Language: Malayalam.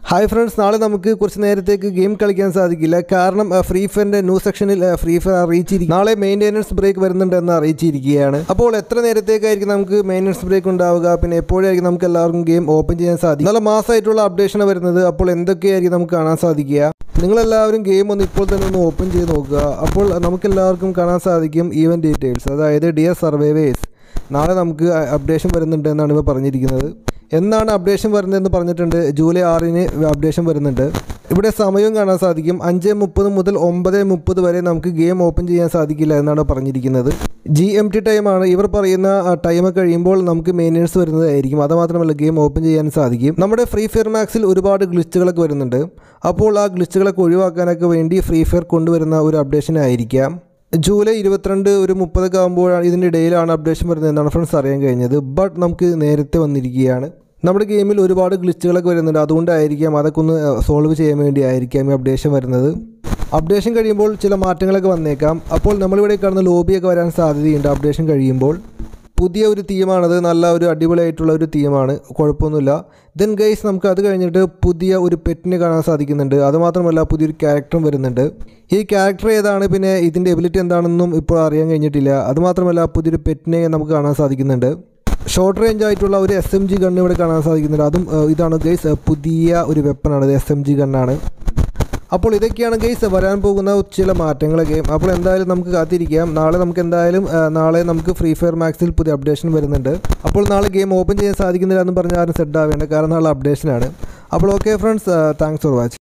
ഹായ് ഫ്രണ്ട്സ് നാളെ നമുക്ക് കുറച്ച് നേരത്തേക്ക് ഗെയിം കളിക്കാൻ സാധിക്കില്ല കാരണം അഹ്, ഫ്രീ ഫയറിന്റെ ന്യൂ സെക്ഷനിൽ അഹ്, ഫ്രീ ഫയർ അറിയിച്ചിരിക്കും നാളെ മെയിൻ്റെനൻസ് ബ്രേക്ക് വരുന്നുണ്ടെന്ന് അറിയിച്ചിരിക്കുകയാണ് അപ്പോൾ എത്ര നേരത്തേക്കായിരിക്കും നമുക്ക് മെയിൻ്റെനൻസ് ബ്രേക്ക് ഉണ്ടാവുക പിന്നെ എപ്പോഴായിരിക്കും നമുക്ക് എല്ലാവർക്കും ഗെയിം ഓപ്പൺ ചെയ്യാൻ സാധിക്കും നല്ല മാസമായിട്ടുള്ള അപ്ഡേഷൻ വരുന്നത് അപ്പോൾ എന്തൊക്കെയായിരിക്കും നമുക്ക് കാണാൻ സാധിക്കുക നിങ്ങളെല്ലാവരും ഗെയിം ഒന്ന് ഇപ്പോൾ തന്നെ ഒന്ന് ഓപ്പൺ ചെയ്ത് നോക്കുക അപ്പോൾ നമുക്കെല്ലാവർക്കും കാണാൻ സാധിക്കും ഈവൻ ഡീറ്റെയിൽസ് അതായത് ഡിയർ സർവൈവേഴ്സ് നാളെ നമുക്ക് അപ്ഡേഷൻ വരുന്നുണ്ട് എന്നാണ് ഇവ പറഞ്ഞിരിക്കുന്നത് എന്നാണ് അപ്ഡേഷൻ വരുന്നതെന്ന് പറഞ്ഞിട്ടുണ്ട് ജൂലൈ ആറിന് അപ്ഡേഷൻ വരുന്നുണ്ട് ഇവിടെ സമയവും കാണാൻ സാധിക്കും അഞ്ച് മുപ്പത് മുതൽ ഒമ്പത് മുപ്പത് വരെ നമുക്ക് ഗെയിം ഓപ്പൺ ചെയ്യാൻ സാധിക്കില്ല എന്നാണ് പറഞ്ഞിരിക്കുന്നത് ജി എം ടി ടൈമാണ് ഇവർ പറയുന്ന ടൈം കഴിയുമ്പോൾ നമുക്ക് മെയിനേഴ്സ് വരുന്നതായിരിക്കും അത് മാത്രമല്ല ഗെയിം ഓപ്പൺ ചെയ്യാൻ സാധിക്കും നമ്മുടെ ഫ്രീ ഫയർ മാക്സിൽ ഒരുപാട് ഗ്ലിച്ചുകളൊക്കെ വരുന്നുണ്ട് അപ്പോൾ ആ ഗ്ലിച്ചുകളൊക്കെ ഒഴിവാക്കാനൊക്കെ വേണ്ടി ഫ്രീ ഫയർ കൊണ്ടുവരുന്ന ഒരു അപ്ഡേഷൻ ആയിരിക്കാം ജൂലൈ ഇരുപത്തിരണ്ട് ഒരു മുപ്പതൊക്കെ ആകുമ്പോഴാണ് ഇതിൻ്റെ ഇടയിലാണ് അപ്ഡേഷൻ വരുന്നത് എന്നാണ് ഫ്രണ്ട്സ് അറിയാൻ കഴിഞ്ഞത് ബട്ട് നമുക്ക് നേരത്തെ വന്നിരിക്കുകയാണ് നമ്മുടെ ഗെയിമിൽ ഒരുപാട് ഗ്ലിച്ചുകളൊക്കെ വരുന്നുണ്ട് അതുകൊണ്ടായിരിക്കാം അതൊക്കെ ഒന്ന് സോൾവ് ചെയ്യാൻ വേണ്ടി ആയിരിക്കാം ഈ അപ്ഡേഷൻ വരുന്നത് അപ്ഡേഷൻ കഴിയുമ്പോൾ ചില മാറ്റങ്ങളൊക്കെ വന്നേക്കാം അപ്പോൾ നമ്മളിവിടെ കാണുന്ന ലോബിയൊക്കെ വരാൻ സാധ്യതയുണ്ട് അപ്ഡേഷൻ കഴിയുമ്പോൾ പുതിയ ഒരു തീമാണത് നല്ല ഒരു അടിപൊളിയായിട്ടുള്ള ഒരു തീമാണ് കുഴപ്പമൊന്നുമില്ല ദെൻ ഗൈസ് നമുക്ക് അത് കഴിഞ്ഞിട്ട് പുതിയ ഒരു പെറ്റിനെ കാണാൻ സാധിക്കുന്നുണ്ട് അതുമാത്രമല്ല പുതിയൊരു ക്യാരക്ടറും വരുന്നുണ്ട് ഈ ക്യാരക്ടർ ഏതാണ് പിന്നെ ഇതിൻ്റെ എബിലിറ്റി എന്താണെന്നും ഇപ്പോൾ അറിയാൻ കഴിഞ്ഞിട്ടില്ല അതുമാത്രമല്ല പുതിയൊരു പെറ്റിനെ നമുക്ക് കാണാൻ സാധിക്കുന്നുണ്ട് ഷോർട്ട് റേഞ്ച് ആയിട്ടുള്ള ഒരു എസ് എം ജി ഗണ്ണ് ഇവിടെ കാണാൻ സാധിക്കുന്നുണ്ട് അതും ഏഹ്, ഇതാണ് ഗൈസ് പുതിയ ഒരു വെപ്പണാണ് എസ് എം ജി ഗണ്ണാണ് അപ്പോൾ ഇതൊക്കെയാണ് ഗൈസ് വരാൻ പോകുന്ന ചില മാറ്റങ്ങളൊക്കെ അപ്പോൾ എന്തായാലും നമുക്ക് കാത്തിരിക്കാം നാളെ നമുക്ക് എന്തായാലും ആ, നാളെ നമുക്ക് ഫ്രീ ഫയർ മാക്സിൽ പുതിയ അപ്ഡേഷൻ വരുന്നുണ്ട് അപ്പോൾ നാളെ ഗെയിം ഓപ്പൺ ചെയ്യാൻ സാധിക്കുന്നില്ല എന്ന് പറഞ്ഞാൽ ആരും സെഡ് ആവേണ്ട കാരണം നാളെ അപ്ഡേഷനാണ് അപ്പോൾ okay friends thanks for watching